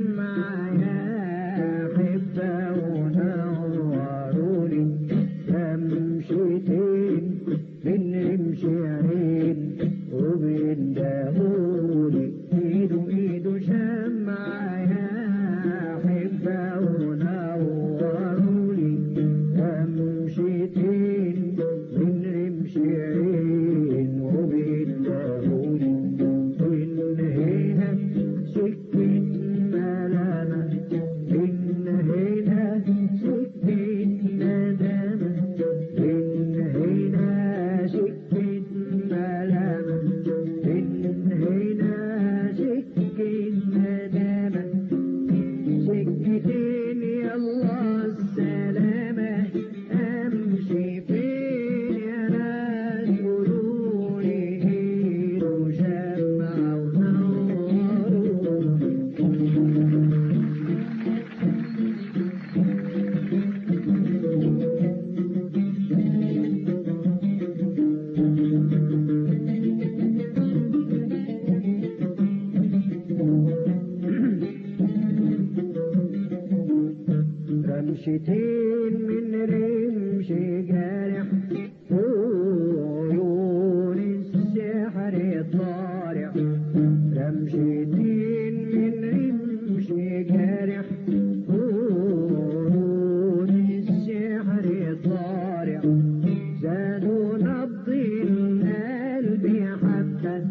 معايا حبة ونورولي رمشتين من رمش عين وبندهولي ايده ايده شمعايا حبة ونورولي رمشتين من رمش عين وبندهولي وإن هنا سكة ملامة إن هنا سكة ندامة إن هنا سكة ملامة إن هنا سكة ندامة سكتين يلا السلامة أمشي فين يا ناس قولولي إيد وشمع ونور رمشتين من رمش جارح عيون السحر طارع رمشتين من رمش جارح عيون السحر طارع زادوا نبض القلب حبة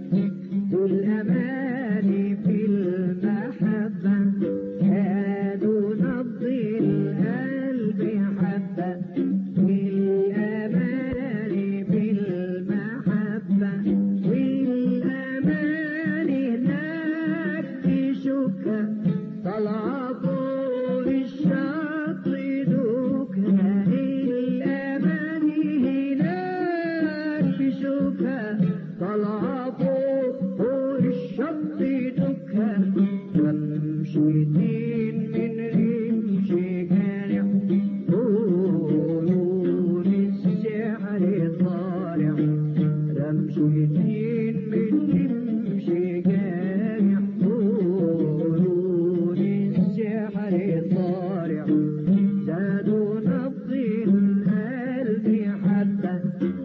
الأمان في المحبة زادوا نبض القلب حبة الأمان في المحبة والأمان هناك في شكة طلع فوق الشط دوكها الأمان هناك في شكة طلع فوق فوق الشط دوكها رمشتين من رمش جارح عيون السحر طالع رمشتين من رمش جارح عيون السحر طالع زادوا نبض القلب حبة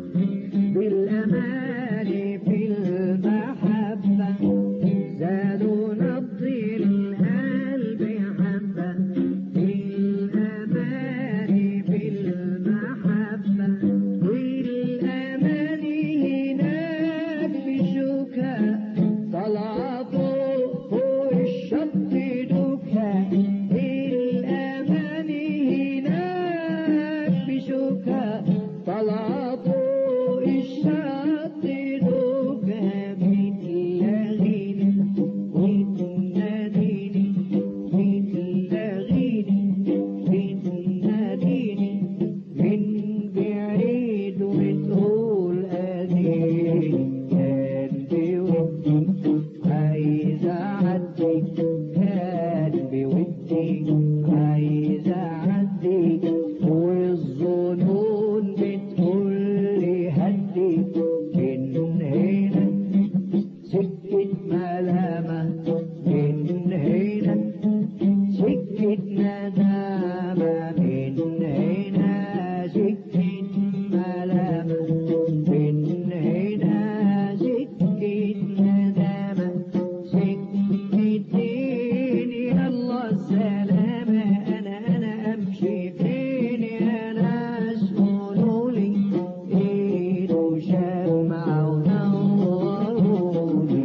بالأمان في المحبة زادوا نبض القلب حبة بالأمان في المحبة والأمان هناك في شوكة طلع فوق فوق الشط دوكها الأمان هناك في شوكة طلع فوق الشط دوكها بتلاغيني وتناديني بتلاغيني بتناديني من بعيد وتقول أديني كان بودي عايز أعدي كان بودي عايز أعدي والظنون بتقول لي هدي من هنا سكة ملامة من هنا سكة ندامة من هنا سكة ملامة من هنا سكة ندامة سكتين يلا السلامة أنا أنا أمشي فين يا ناس قولولي إيد وشمع ونورولي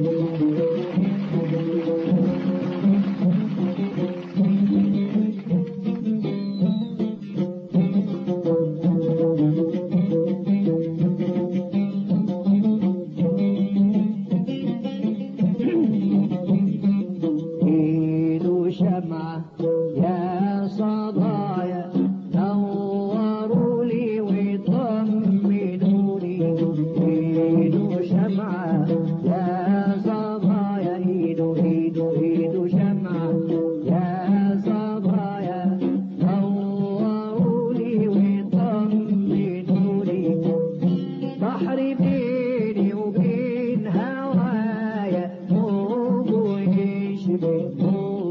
ايده شمعة يا صبايا نوروا لي وطمنوا لي ايده شمعة يا صبايا ايده ايده ايده شمعة يا صبايا نوروا لي وطمنوا لي بحر بيني وبين هوايا موج يشبه موج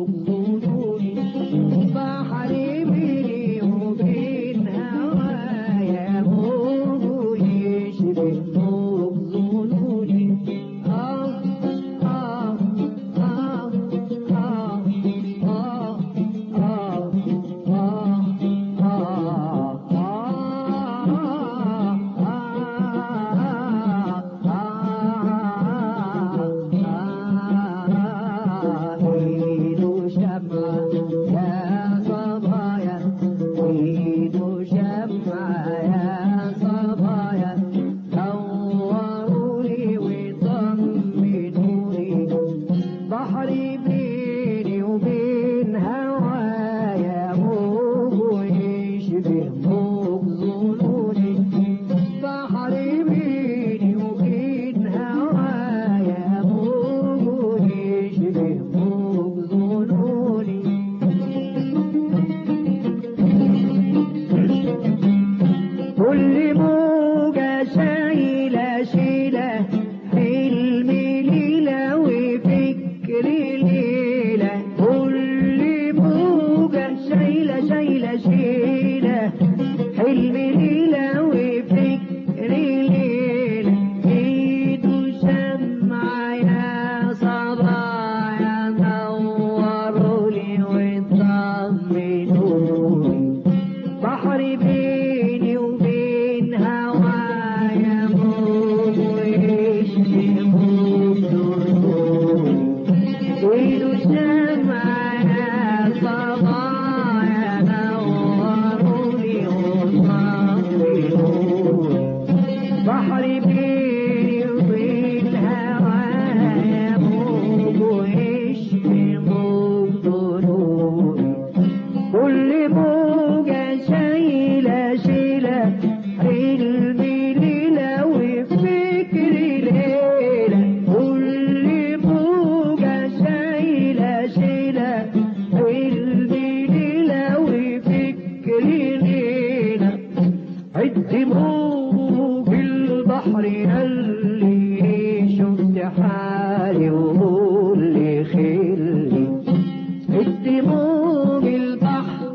دموم البحر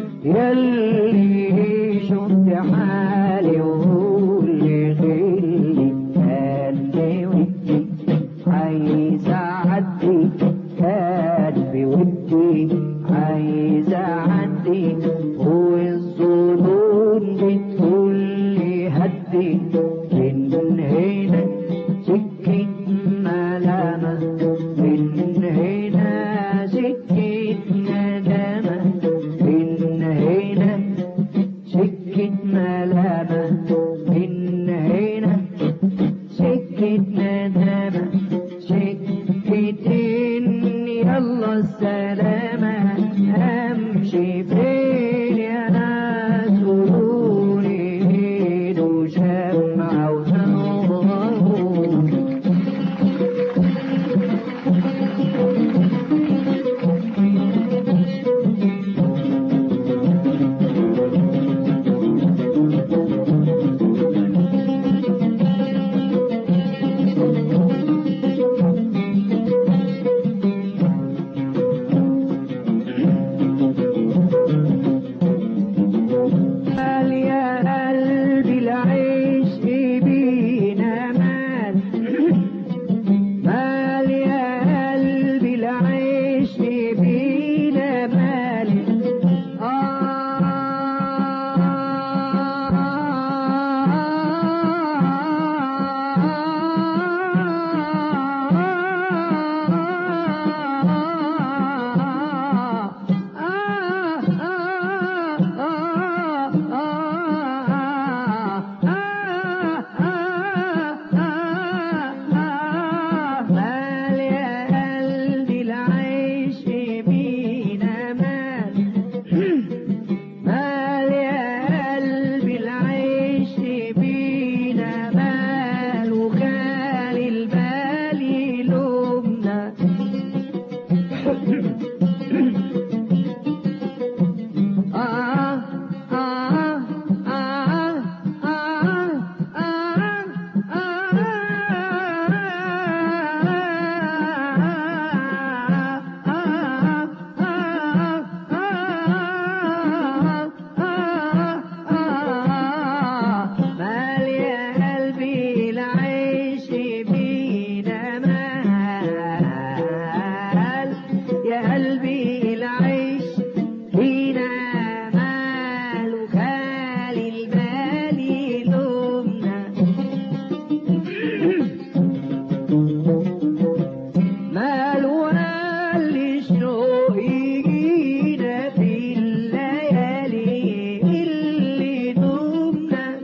يلي شفت حالي وقولي خلي قلبي ودي عايز اعدي قلبي ودي عايز اعدي والظنون بتقول لي هدي من هنا سكة ملامة من هنا سكة ندامة من هنا سكة ملامة من هنا سكة ندامة سكتين يلا السلامة امشي فين يا ناس قولولي ايد وشمعة ونور مال يا قلبي العيش بينا مال مال يا قلبي العيش بينا مال مال يا قلبي العيش بينا مال مال يا قلبي العيش بينا مال وخالي البال يلومنا آه آه آه آه آه مال يا قلبي العيش بينا مال يا قلبي العيش بينا مال وخالي البال يلومنا مال وقال الشوق يجينا في الليالي اللي دومنا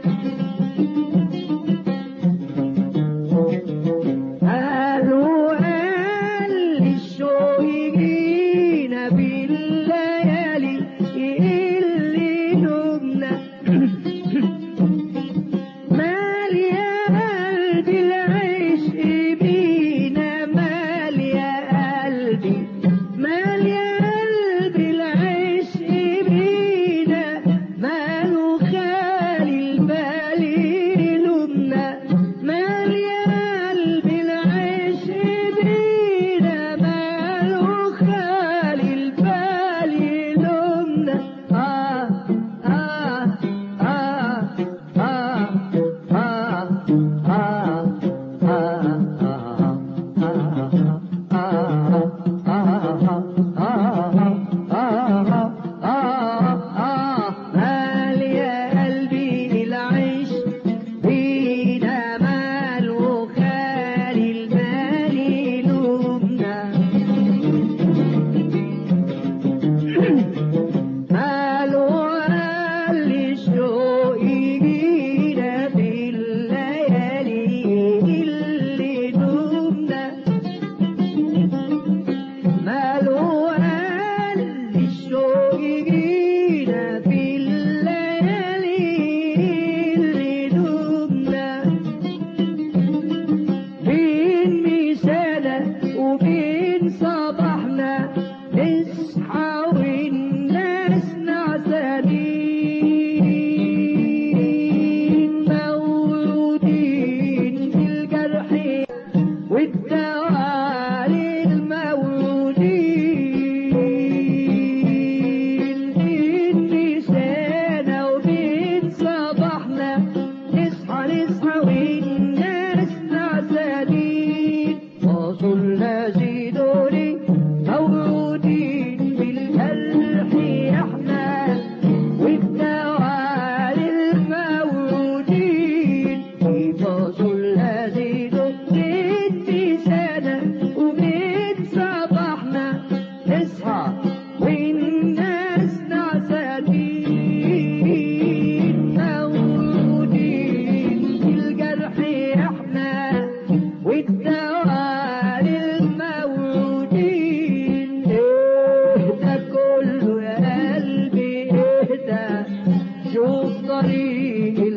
مال وقال الشوق يجينا في الليالي اللي دومنا مال يا قلبي العيش بينا مال يا قلبي مال يا قلبي العيش بينا مال وخالي البال يلومنا مال يا قلبي العيش بينا مال وخالي البال يلومنا آه آه آه آه مال يا قلبي العيش بينا مال وخالي المال يلومنا قالوا قال الشوق يجينا في الليالي اللي دومنا ماله قال الشوق يجينا في الليالي اللي دومنا بين ميسانا وبين صباحنا نصحى والناس نعسانين مولودين في الجرح والدواء للمولودين والناس نعسانين مولودين بالجرح احنا والدواء للمولودين اهدى كله يا قلبي اهدى شوف طريق